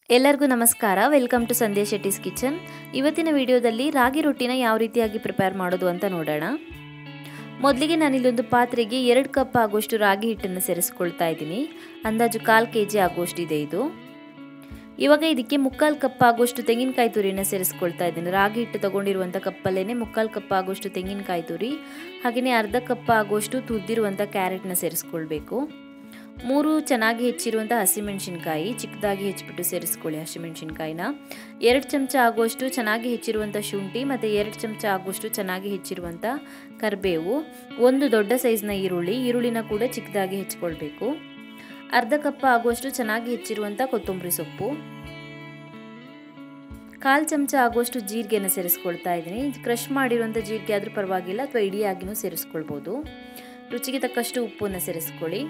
ಎಲ್ಲರಿಗೂ ನಮಸ್ಕಾರ welcome to Sandhya Shetty's kitchen ಇವತ್ತಿನ ವಿಡಿಯೋದಲ್ಲಿ ರಾಗಿ ರೊಟ್ಟಿನ ಯಾವ ರೀತಿಯಾಗಿ ಪ್ರಿಪೇರ್ ಮಾಡೋದು ಅಂತ ನೋಡೋಣ ಮೊದಲಿಗೆ ನಾನಿಲ್ಲೊಂದು ಪಾತ್ರೆಗೆ ಎರಡು ಕಪ್ ಆಗುವಷ್ಟು ರಾಗಿ ಹಿಟ್ಟನ್ನು ಸೇರಿಸ್ಕೊಳ್ತಾ ಇದ್ದೀನಿ ಅಂದಾಜು ಕಾಲು ಕೆ ಜಿ ಆಗುವಷ್ಟಿದೆ ಇದು ಇವಾಗ ಇದಕ್ಕೆ ಮುಕ್ಕಾಲು ಕಪ್ ಆಗುವಷ್ಟು ತೆಂಗಿನಕಾಯಿ ತುರಿನ ಸೇರಿಸ್ಕೊಳ್ತಾ ಇದ್ದೀನಿ ರಾಗಿ ಹಿಟ್ಟು ತೊಗೊಂಡಿರುವಂಥ ಕಪ್ಪಲ್ಲೇ ಮುಕ್ಕಾಲು ಕಪ್ ಆಗುವಷ್ಟು ತೆಂಗಿನಕಾಯಿ ತುರಿ ಹಾಗೆಯೇ ಅರ್ಧ ಕಪ್ ಆಗುವಷ್ಟು ತುರಿದಿರುವಂಥ ಕ್ಯಾರೆಟ್ನ ಸೇರಿಸ್ಕೊಳ್ಬೇಕು ಮೂರು ಚೆನ್ನಾಗಿ ಹೆಚ್ಚಿರುವಂಥ ಹಸಿಮೆಣಸಿನ್ಕಾಯಿ ಚಿಕ್ಕದಾಗಿ ಹೆಚ್ಚಿಬಿಟ್ಟು ಸೇರಿಸ್ಕೊಳ್ಳಿ ಹಸಿಮೆಣಸಿನ್ಕಾಯಿನ ಎರಡು ಚಮಚ ಆಗುವಷ್ಟು ಚೆನ್ನಾಗಿ ಹೆಚ್ಚಿರುವಂಥ ಶುಂಠಿ ಮತ್ತು ಎರಡು ಚಮಚ ಆಗುವಷ್ಟು ಚೆನ್ನಾಗಿ ಹೆಚ್ಚಿರುವಂಥ ಕರಿಬೇವು ಒಂದು ದೊಡ್ಡ ಸೈಜ್ನ ಈರುಳ್ಳಿ ಈರುಳ್ಳಿನ ಕೂಡ ಚಿಕ್ಕದಾಗಿ ಹೆಚ್ಚಿಕೊಳ್ಬೇಕು ಅರ್ಧ ಕಪ್ ಆಗುವಷ್ಟು ಚೆನ್ನಾಗಿ ಹೆಚ್ಚಿರುವಂಥ ಕೊತ್ತಂಬರಿ ಸೊಪ್ಪು ಕಾಲು ಚಮಚ ಆಗುವಷ್ಟು ಜೀರಿಗೆನ ಸೇರಿಸ್ಕೊಳ್ತಾ ಇದ್ದೀನಿ ಕ್ರಷ್ ಮಾಡಿರುವಂಥ ಜೀರಿಗೆ ಆದರೂ ಪರವಾಗಿಲ್ಲ ಅಥವಾ ಇಡಿಯಾಗಿನೂ ಸೇರಿಸ್ಕೊಳ್ಬೋದು ರುಚಿಗೆ ತಕ್ಕಷ್ಟು ಉಪ್ಪನ್ನು ಸೇರಿಸ್ಕೊಳ್ಳಿ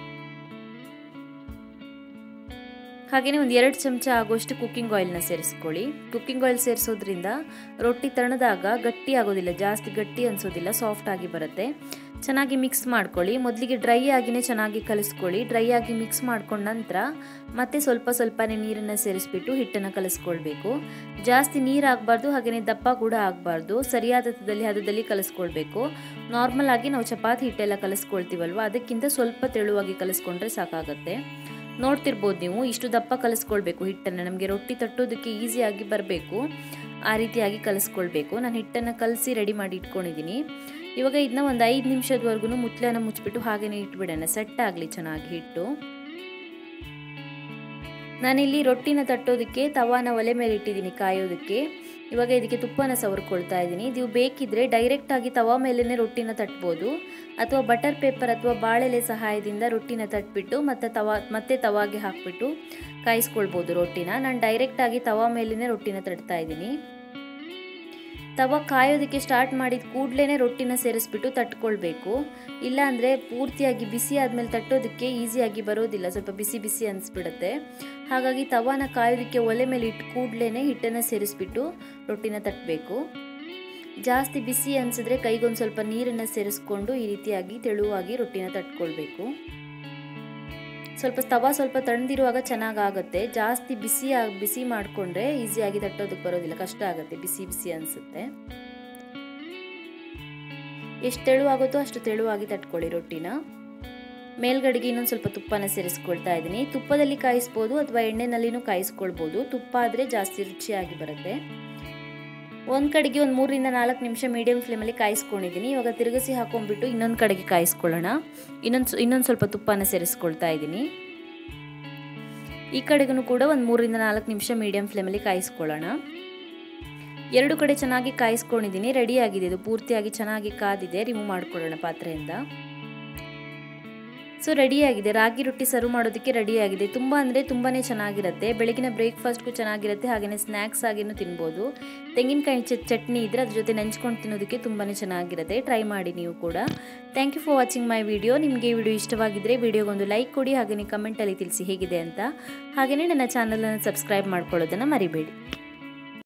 ಹಾಗೆಯೇ ಒಂದು ಎರಡು ಚಮಚ ಆಗುವಷ್ಟು ಕುಕ್ಕಿಂಗ್ ಆಯಿಲ್ನ ಸೇರಿಸ್ಕೊಳ್ಳಿ ಕುಕ್ಕಿಂಗ್ ಆಯಿಲ್ ಸೇರಿಸೋದ್ರಿಂದ ರೊಟ್ಟಿ ತಣ್ಣದಾಗ ಗಟ್ಟಿ ಆಗೋದಿಲ್ಲ ಜಾಸ್ತಿ ಗಟ್ಟಿ ಅನಿಸೋದಿಲ್ಲ ಸಾಫ್ಟ್ ಆಗಿ ಬರುತ್ತೆ ಚೆನ್ನಾಗಿ ಮಿಕ್ಸ್ ಮಾಡ್ಕೊಳ್ಳಿ ಮೊದಲಿಗೆ ಡ್ರೈ ಆಗಿನೇ ಚೆನ್ನಾಗಿ ಕಲಿಸ್ಕೊಳ್ಳಿ ಡ್ರೈ ಆಗಿ ಮಿಕ್ಸ್ ಮಾಡ್ಕೊಂಡ ನಂತರ ಮತ್ತೆ ಸ್ವಲ್ಪ ಸ್ವಲ್ಪನೇ ನೀರನ್ನು ಸೇರಿಸ್ಬಿಟ್ಟು ಹಿಟ್ಟನ್ನು ಕಲಿಸ್ಕೊಳ್ಬೇಕು ಜಾಸ್ತಿ ನೀರು ಆಗಬಾರ್ದು ಹಾಗೆಯೇ ದಪ್ಪ ಕೂಡ ಆಗಬಾರ್ದು ಸರಿಯಾದ ಹದದಲ್ಲಿ ಹದದಲ್ಲಿ ಕಲಿಸ್ಕೊಳ್ಬೇಕು ನಾರ್ಮಲ್ ಆಗಿ ನಾವು ಚಪಾತಿ ಹಿಟ್ಟೆಲ್ಲ ಕಲಿಸ್ಕೊಳ್ತೀವಲ್ವ ಅದಕ್ಕಿಂತ ಸ್ವಲ್ಪ ತೆಳುವಾಗಿ ಕಲಿಸ್ಕೊಂಡ್ರೆ ಸಾಕಾಗತ್ತೆ ನೋಡ್ತಿರ್ಬೋದು ನೀವು ಇಷ್ಟು ದಪ್ಪ ಕಲಿಸ್ಕೊಳ್ಬೇಕು ಹಿಟ್ಟನ್ನು ನಮಗೆ ರೊಟ್ಟಿ ತಟ್ಟೋದಕ್ಕೆ ಈಸಿಯಾಗಿ ಬರಬೇಕು ಆ ರೀತಿಯಾಗಿ ಕಲಿಸ್ಕೊಳ್ಬೇಕು ನಾನು ಹಿಟ್ಟನ್ನು ಕಲಸಿ ರೆಡಿ ಮಾಡಿ ಇಟ್ಕೊಂಡಿದ್ದೀನಿ ಇವಾಗ ಇದನ್ನ ಒಂದು ಐದು ನಿಮಿಷದವರೆಗೂ ಮುಚ್ಚಳನ ಮುಚ್ಚಿಬಿಟ್ಟು ಹಾಗೆಯೇ ಇಟ್ಬಿಡೋಣ ಸೆಟ್ ಆಗಲಿ ಚೆನ್ನಾಗಿ ಹಿಟ್ಟು ನಾನಿಲ್ಲಿ ರೊಟ್ಟಿನ ತಟ್ಟೋದಕ್ಕೆ ತವಾನ ಒಲೆ ಮೇಲೆ ಇಟ್ಟಿದ್ದೀನಿ ಕಾಯೋದಕ್ಕೆ ಇವಾಗ ಇದಕ್ಕೆ ತುಪ್ಪನ ಸವರ್ಕೊಳ್ತಾ ಇದ್ದೀನಿ ನೀವು ಬೇಕಿದ್ರೆ ಡೈರೆಕ್ಟಾಗಿ ತವಾ ಮೇಲೇ ರೊಟ್ಟಿನ ತಟ್ಬೋದು ಅಥವಾ ಬಟರ್ ಪೇಪರ್ ಅಥವಾ ಬಾಳೆಲೆ ಸಹಾಯದಿಂದ ರೊಟ್ಟಿನ ತಟ್ಬಿಟ್ಟು ಮತ್ತೆ ತವಾ ಮತ್ತೆ ತವಾಗೆ ಹಾಕ್ಬಿಟ್ಟು ಕಾಯಿಸ್ಕೊಳ್ಬೋದು ರೊಟ್ಟಿನ ನಾನು ಡೈರೆಕ್ಟಾಗಿ ತವಾ ಮೇಲೇ ರೊಟ್ಟಿನ ತಟ್ತಾ ಇದ್ದೀನಿ ತವ ಕಾಯೋದಕ್ಕೆ ಸ್ಟಾರ್ಟ್ ಮಾಡಿದ ಕೂಡಲೇ ರೊಟ್ಟಿನ ಸೇರಿಸ್ಬಿಟ್ಟು ತಟ್ಕೊಳ್ಬೇಕು ಇಲ್ಲಾಂದರೆ ಪೂರ್ತಿಯಾಗಿ ಬಿಸಿ ಆದಮೇಲೆ ತಟ್ಟೋದಕ್ಕೆ ಈಸಿಯಾಗಿ ಬರೋದಿಲ್ಲ ಸ್ವಲ್ಪ ಬಿಸಿ ಬಿಸಿ ಅನಿಸ್ಬಿಡುತ್ತೆ ಹಾಗಾಗಿ ತವಾನ ಕಾಯೋದಕ್ಕೆ ಒಲೆ ಮೇಲೆ ಇಟ್ಟು ಕೂಡಲೇ ಹಿಟ್ಟನ್ನು ಸೇರಿಸ್ಬಿಟ್ಟು ರೊಟ್ಟಿನ ತಟ್ಟಬೇಕು ಜಾಸ್ತಿ ಬಿಸಿ ಅನಿಸಿದ್ರೆ ಕೈಗೊಂದು ಸ್ವಲ್ಪ ನೀರನ್ನು ಸೇರಿಸ್ಕೊಂಡು ಈ ರೀತಿಯಾಗಿ ತೆಳುವಾಗಿ ರೊಟ್ಟಿನ ತಟ್ಕೊಳ್ಬೇಕು ಸ್ವಲ್ಪ ತವ ಸ್ವಲ್ಪ ತಣ್ಣದಿರುವಾಗ ಚೆನ್ನಾಗಾಗುತ್ತೆ ಜಾಸ್ತಿ ಬಿಸಿ ಬಿಸಿ ಮಾಡಿಕೊಂಡ್ರೆ ಈಸಿಯಾಗಿ ತಟ್ಟೋದಕ್ಕೆ ಬರೋದಿಲ್ಲ ಕಷ್ಟ ಆಗುತ್ತೆ ಬಿಸಿ ಬಿಸಿ ಅನಿಸುತ್ತೆ ಎಷ್ಟು ತೆಳುವಾಗುತ್ತೋ ಅಷ್ಟು ತೆಳುವಾಗಿ ತಟ್ಕೊಳ್ಳಿ ರೊಟ್ಟಿನ ಮೇಲ್ಗಡೆಗೆ ಇನ್ನೊಂದು ಸ್ವಲ್ಪ ತುಪ್ಪನ ಸೇರಿಸ್ಕೊಳ್ತಾ ಇದ್ದೀನಿ ತುಪ್ಪದಲ್ಲಿ ಕಾಯಿಸ್ಬೋದು ಅಥವಾ ಎಣ್ಣೆನಲ್ಲಿನೂ ಕಾಯಿಸ್ಕೊಳ್ಬೋದು ತುಪ್ಪ ಆದರೆ ಜಾಸ್ತಿ ರುಚಿಯಾಗಿ ಬರುತ್ತೆ ಒಂದು ಕಡೆಗೆ ಒಂದು ಮೂರರಿಂದ ನಾಲ್ಕು ನಿಮಿಷ ಮೀಡಿಯಮ್ ಫ್ಲೇಮಲ್ಲಿ ಕಾಯಿಸ್ಕೊಂಡಿದ್ದೀನಿ ಇವಾಗ ತಿರುಗಿಸಿ ಹಾಕೊಂಡ್ಬಿಟ್ಟು ಇನ್ನೊಂದು ಕಡೆಗೆ ಕಾಯಿಸ್ಕೊಳ್ಳೋಣ ಇನ್ನೊಂದು ಇನ್ನೊಂದು ಸ್ವಲ್ಪ ತುಪ್ಪನ ಸೇರಿಸ್ಕೊಳ್ತಾ ಇದ್ದೀನಿ ಈ ಕಡೆಗೂ ಕೂಡ ಒಂದು ಮೂರರಿಂದ ನಾಲ್ಕು ನಿಮಿಷ ಮೀಡಿಯಮ್ ಫ್ಲೇಮಲ್ಲಿ ಕಾಯಿಸ್ಕೊಳ್ಳೋಣ ಎರಡು ಕಡೆ ಚೆನ್ನಾಗಿ ಕಾಯಿಸ್ಕೊಂಡಿದ್ದೀನಿ ರೆಡಿಯಾಗಿದೆ ಇದು ಪೂರ್ತಿಯಾಗಿ ಚೆನ್ನಾಗಿ ಕಾದಿದೆ ರಿಮೂವ್ ಮಾಡ್ಕೊಳ್ಳೋಣ ಪಾತ್ರೆಯಿಂದ ಸೊ ರೆಡಿಯಾಗಿದೆ ರಾಗಿ ರೊಟ್ಟಿ ಸರ್ವ್ ಮಾಡೋದಕ್ಕೆ ರೆಡಿಯಾಗಿದೆ ತುಂಬ ಅಂದರೆ ತುಂಬಾ ಚೆನ್ನಾಗಿರುತ್ತೆ ಬೆಳಗಿನ ಬ್ರೇಕ್ಫಾಸ್ಟ್ಗೂ ಚೆನ್ನಾಗಿರುತ್ತೆ ಹಾಗೆಯೇ ಸ್ನ್ಯಾಕ್ಸ್ ಆಗಿನೂ ತಿನ್ಬೋದು ತೆಂಗಿನಕಾಯಿ ಚಟ್ನಿ ಇದ್ದರೆ ಅದ್ರ ಜೊತೆ ನೆಂಚ್ಕೊಂಡು ತಿನ್ನೋದಕ್ಕೆ ತುಂಬಾ ಚೆನ್ನಾಗಿರುತ್ತೆ ಟ್ರೈ ಮಾಡಿ ನೀವು ಕೂಡ thank you for watching my video ನಿಮಗೆ ಈ ವಿಡಿಯೋ ಇಷ್ಟವಾಗಿದ್ದರೆ ವಿಡಿಯೋಗೊಂದು ಲೈಕ್ ಕೊಡಿ ಹಾಗೆಯೇ ಕಮೆಂಟಲ್ಲಿ ತಿಳಿಸಿ ಹೇಗಿದೆ ಅಂತ ಹಾಗೆಯೇ ನನ್ನ ಚಾನಲನ್ನು ಸಬ್ಸ್ಕ್ರೈಬ್ ಮಾಡ್ಕೊಳ್ಳೋದನ್ನು ಮರಿಬೇಡಿ